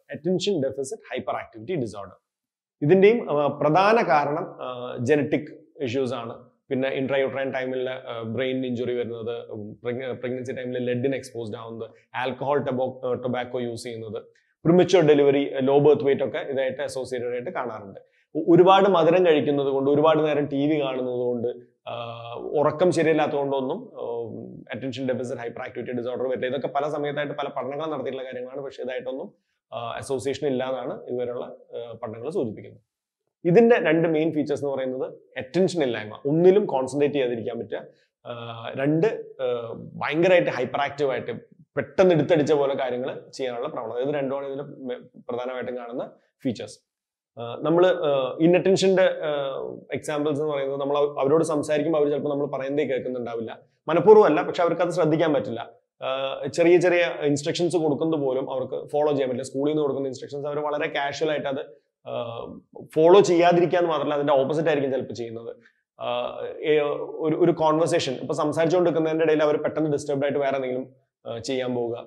attention deficit hyperactivity disorder ഇതിന്റെയും ആ, പ്രധാന കാരണം ജനറ്റിക് ഇഷ്യൂസ് ആണ് പിന്നെ ഇൻട്രയോട്രൈൻ ടൈമിൽ ബ്രെയിൻ ഇഞ്ചുറി വരുന്നത് പ്രഗ്നൻസി ടൈമിൽ ലെഡിന് എക്സ്പോസ്ഡ് ആവുന്നത് ആൽക്കഹോൾ ടബോ ടൊബാക്കോ യൂസ് ചെയ്യുന്നത് premature delivery low birth weight ഒക്കെ ഇതായിട്ട് അസോസിയേറ്റഡ് ആയിട്ട് കാണാറുണ്ട് ഒ- ഒരുപാട് മധുരം കഴിക്കുന്നത് കൊണ്ട് ഒരുപാട് നേരം ടി വി കാണുന്നത് കൊണ്ട് ആഹ് ഉറക്കം ശരിയല്ലാത്തതുകൊണ്ടൊന്നും attention deficit hyperactivity disorder വരില്ല ഇതൊക്കെ പല സമയത്തായിട്ട് പല പഠനങ്ങൾ നടത്തിയിട്ടുള്ള കാര്യങ്ങളാണ് പക്ഷേ ഇതായിട്ടൊന്നും അസോസിയേഷൻ ഇല്ല എന്നാണ് ഇതുവരെയുള്ള പഠനങ്ങൾ സൂചിപ്പിക്കുന്നത് ഇതിന്റെ രണ്ട് മെയിൻ ഫീച്ചേഴ്സ് എന്ന് പറയുന്നത് അറ്റൻഷൻ ഇല്ലായ്മ ഒന്നിലും കോൺസെൻട്രേറ്റ് ചെയ്യാതിരിക്കാൻ പറ്റുക ആഹ് രണ്ട് ആഹ് ഭയങ്കരമായിട്ട് ഹൈപ്പർ ആക്റ്റീവ് ആയിട്ട് പെട്ടെന്ന് എടുത്തടിച്ച പോലെ കാര്യങ്ങൾ ചെയ്യാനുള്ള പ്രവണത ഇത് രണ്ടുമാണ് ഇതിന്റെ മെ- പ്രധാനമായിട്ടും കാണുന്ന ഫീച്ചേഴ്സ് നമ്മൾ ഇൻഅറ്റൻഷന്റെ എക്സാമ്പിൾസ് എന്ന് പറയുന്നത് നമ്മൾ അവരോട് സംസാരിക്കുമ്പോൾ അവർ ചിലപ്പോൾ നമ്മൾ പറയുന്നതേ കേൾക്കുന്നുണ്ടാവില്ല മനഃപൂർവ്വം അല്ല പക്ഷെ അവർക്ക് അത് ശ്രദ്ധിക്കാൻ പറ്റില്ല ആഹ് ചെറിയ ചെറിയ ഇൻസ്ട്രക്ഷൻസ് കൊടുക്കുന്നത് പോലും അവർക്ക് ഫോളോ ചെയ്യാൻ പറ്റില്ല സ്കൂളിൽ നിന്ന് കൊടുക്കുന്ന ഇൻസ്ട്രക്ഷൻസ് അവർ വളരെ കാഷ്വൽ ആയിട്ട് അത് ഫോളോ ചെയ്യാതിരിക്കാന്ന് മാത്രമല്ല അതിന്റെ ഓപ്പോസിറ്റ് ആയിരിക്കും ചിലപ്പോൾ ചെയ്യുന്നത് ആഹ് ഏ- ഒരു ഒരു കോൺവെർസേഷൻ ഇപ്പൊ സംസാരിച്ചുകൊണ്ടിരിക്കുന്നതിന്റെ ഇടയിൽ അവർ പെട്ടെന്ന് ഡിസ്റ്റർബ്ഡ് ആയിട്ട് വേറെ എന്തെങ്കിലും ആഹ് ചെയ്യാൻ പോവുക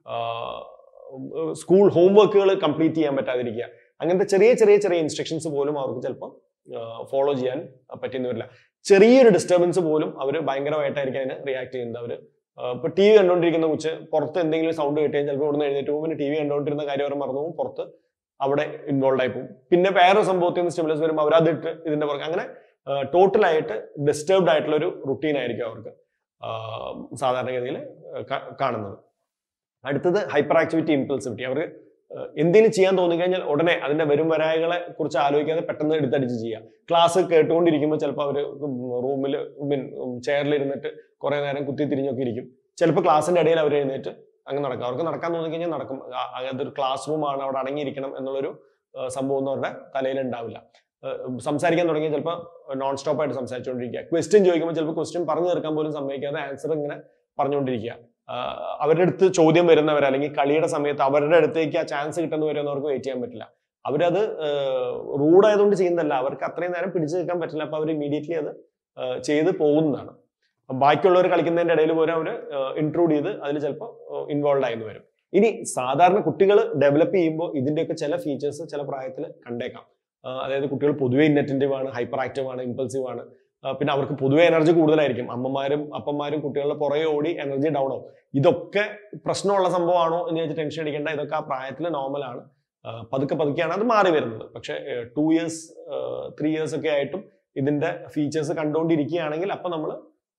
സ്കൂൾ ഹോംവർക്കുകൾ കംപ്ലീറ്റ് ചെയ്യാൻ പറ്റാതിരിക്കുക അങ്ങനത്തെ ചെറിയ ചെറിയ ചെറിയ ഇൻസ്ട്രക്ഷൻസ് പോലും അവർക്ക് ചിലപ്പോൾ ഫോളോ ചെയ്യാൻ പറ്റിയെന്ന് വരില്ല ചെറിയൊരു ഡിസ്റ്റർബൻസ് പോലും അവർ ഭയങ്കരമായിട്ടായിരിക്കും അതിന് റിയാക്ട് ചെയ്യുന്നത് അവർ ഇപ്പൊ ടി വി കണ്ടുകൊണ്ടിരിക്കുന്ന കുച്ച് പുറത്ത് എന്തെങ്കിലും സൗണ്ട് കിട്ടിയാൽ ചിലപ്പോൾ ഇവിടുന്ന് എഴുന്നേറ്റ് പോകും പിന്നെ ടി വി കണ്ടുകൊണ്ടിരുന്ന കാര്യം അവർ മറന്നു പോകും പുറത്ത് അവിടെ ഇൻവോൾവ് ആയി പോകും പിന്നെ വേറെ സംഭവത്തിൽ നിന്ന് സ്റ്റിമുലസ് വരുമ്പോൾ അവർ അതിട്ട് ഇതിന്റെ പുറകെ അങ്ങനെ ടോട്ടലായിട്ട് ഡിസ്റ്റർബ്ഡ് ആയിട്ടുള്ള ഒരു റുട്ടീൻ ആയിരിക്കും അവർക്ക് ആഹ് സാധാരണഗതിയിൽ കാണുന്നത് അടുത്തത് ഹൈപ്പർ ആക്ടിവിറ്റി ഇമ്പൾസിവിറ്റി അവർ എന്തെങ്കിലും ചെയ്യാൻ തോന്നിക്കഴിഞ്ഞാൽ ഉടനെ അതിന്റെ വരും വരായകളെ കുറിച്ച് ആലോചിക്കാതെ പെട്ടെന്ന് എടുത്തടിച്ച് ചെയ്യുക ക്ലാസ് കേട്ടുകൊണ്ടിരിക്കുമ്പോൾ ചിലപ്പോൾ അവർ റൂമിൽ മീൻ ചെയറിൽ ഇരുന്നിട്ട് കുറെ നേരം കുത്തി തിരിഞ്ഞൊക്കെ ഇരിക്കും ചിലപ്പോൾ ക്ലാസ്സിന്റെ ഇടയിൽ അവർ എഴുന്നേറ്റ് അങ്ങ് നടക്കും അവർക്ക് നടക്കാൻ തോന്നിക്കഴിഞ്ഞാൽ നടക്കും ആ- അതൊരു ക്ലാസ് റൂം ആണ് അവിടെ അടങ്ങിയിരിക്കണം എന്നുള്ളൊരു ആ, സംഭവം ഒന്നും അവരുടെ തലയിൽ ഉണ്ടാവില്ല ആ, സംസാരിക്കാൻ തുടങ്ങിയാൽ ചിലപ്പോൾ നോൺ സ്റ്റോപ്പ് ആയിട്ട് സംസാരിച്ചുകൊണ്ടിരിക്കുക ക്വസ്റ്റ്യൻ ചോദിക്കുമ്പോൾ ചിലപ്പോൾ ക്വസ്റ്റ്യൻ പറഞ്ഞു തീർക്കാൻ പോലും സമ്മതിക്കാതെ ആൻസർ ഇങ്ങനെ പറഞ്ഞുകൊണ്ടിരിക്കുക ആഹ് അവരുടെ അടുത്ത് ചോദ്യം വരുന്നവർ അല്ലെങ്കിൽ കളിയുടെ സമയത്ത് അവരുടെ അടുത്തേക്ക് ആ ചാൻസ് കിട്ടുന്നവരൊന്നും അവർക്ക് വെയിറ്റ് ചെയ്യാൻ പറ്റില്ല അവരത് റൂഡ് ആയതുകൊണ്ട് ചെയ്യുന്നതല്ല അവർക്ക് അത്രയും നേരം പിടിച്ചു നിൽക്കാൻ പറ്റില്ല അപ്പൊ അവർ ഇമീഡിയറ്റ്ലി അത് ആഹ് ചെയ്ത് പോകുന്നതാണ് ബാക്കിയുള്ളവർ കളിക്കുന്നതിന്റെ ഇടയിൽ പോലും അവർ ഇൻക്ലൂഡ് ചെയ്ത് അതിൽ ചിലപ്പോൾ ഇൻവോൾവ് ആയി വരും ഇനി സാധാരണ കുട്ടികൾ ഡെവലപ്പ് ചെയ്യുമ്പോൾ ഇതിന്റെയൊക്കെ ചില ഫീച്ചേഴ്സ് ചില പ്രായത്തിൽ കണ്ടേക്കാം ആഹ് അതായത് കുട്ടികൾ പൊതുവെ ഇന്നറ്റൻറ്റീവ് ആണ് ഹൈപ്പർ ആക്റ്റീവ് ആണ് ഇമ്പൾസീവ് ആണ് ആഹ് പിന്നെ അവർക്ക് പൊതുവെ എനർജി കൂടുതലായിരിക്കും അമ്മമാരും അപ്പന്മാരും കുട്ടികളുടെ പുറകെ ഓടി എനർജി ഡൗൺ ആവും ഇതൊക്കെ പ്രശ്നമുള്ള സംഭവമാണോ എന്ന് വെച്ച് ടെൻഷൻ അടിക്കേണ്ട ഇതൊക്കെ ആ പ്രായത്തിൽ നോർമലാണ് പതുക്കെ പതുക്കെയാണ് അത് മാറി വരുന്നത് പക്ഷെ ടു ഇയേഴ്സ് ത്രീ ഇയേഴ്സ് ഒക്കെ ആയിട്ടും ഇതിന്റെ ഫീച്ചേഴ്സ് കണ്ടുകൊണ്ടിരിക്കുകയാണെങ്കിൽ അപ്പൊ നമ്മൾ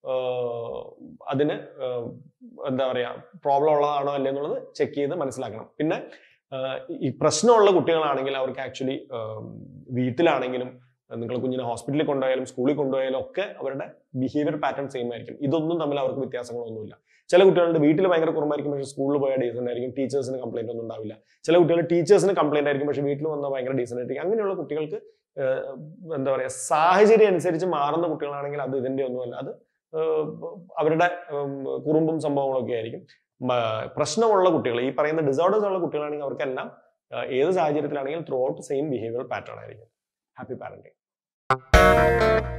അതിന് ആഹ് എന്താ പറയാ പ്രോബ്ലം ഉള്ളതാണോ അല്ലേ എന്നുള്ളത് ചെക്ക് ചെയ്ത് മനസ്സിലാക്കണം പിന്നെ ആഹ് ഈ പ്രശ്നമുള്ള കുട്ടികളാണെങ്കിൽ അവർക്ക് ആക്ച്വലി വീട്ടിലാണെങ്കിലും നിങ്ങൾ കുഞ്ഞിനെ ഹോസ്പിറ്റലിൽ കൊണ്ടുപോയാലും സ്കൂളിൽ കൊണ്ടുപോയാലും ഒക്കെ അവരുടെ ബിഹേവിയർ പാറ്റേൺ സെയിം ആയിരിക്കും ഇതൊന്നും തമ്മിൽ അവർക്ക് വ്യത്യാസങ്ങളൊന്നുമില്ല ചില കുട്ടികളുടെ വീട്ടിൽ ഭയങ്കര കുറുമ്പായിരിക്കും പക്ഷേ സ്കൂളിൽ പോയാൽ ഡീസൻ്റ് ആയിരിക്കും ടീച്ചേഴ്സിന് കംപ്ലൈന്റ് ഒന്നും ഉണ്ടാവില്ല ചില കുട്ടികൾ ടീച്ചേഴ്സിന് കംപ്ലൈന്റ് ആയിരിക്കും പക്ഷേ വീട്ടിൽ വന്നാൽ ഭയങ്കര ഡീസൻ്റ് ആയിരിക്കും അങ്ങനെയുള്ള കുട്ടികൾക്ക് ആഹ് എന്താ പറയുക സാഹചര്യം അനുസരിച്ച് മാറുന്ന കുട്ടികളാണെങ്കിൽ അത് ഇതിന്റെ ഒന്നുമല്ല അത് ആഹ് അവരുടെ ഉം, കുറുമ്പും സംഭവങ്ങളൊക്കെ ആയിരിക്കും മ- പ്രശ്നമുള്ള കുട്ടികൾ ഈ പറയുന്ന ഡിസോർഡേഴ്സ് ഉള്ള കുട്ടികളാണെങ്കിൽ അവർക്കെല്ലാം ആഹ് ഏത് സാഹചര്യത്തിലാണെങ്കിലും throughout same behaviour pattern ആയിരിക്കും ഹാപ്പി പാരന്റിങ്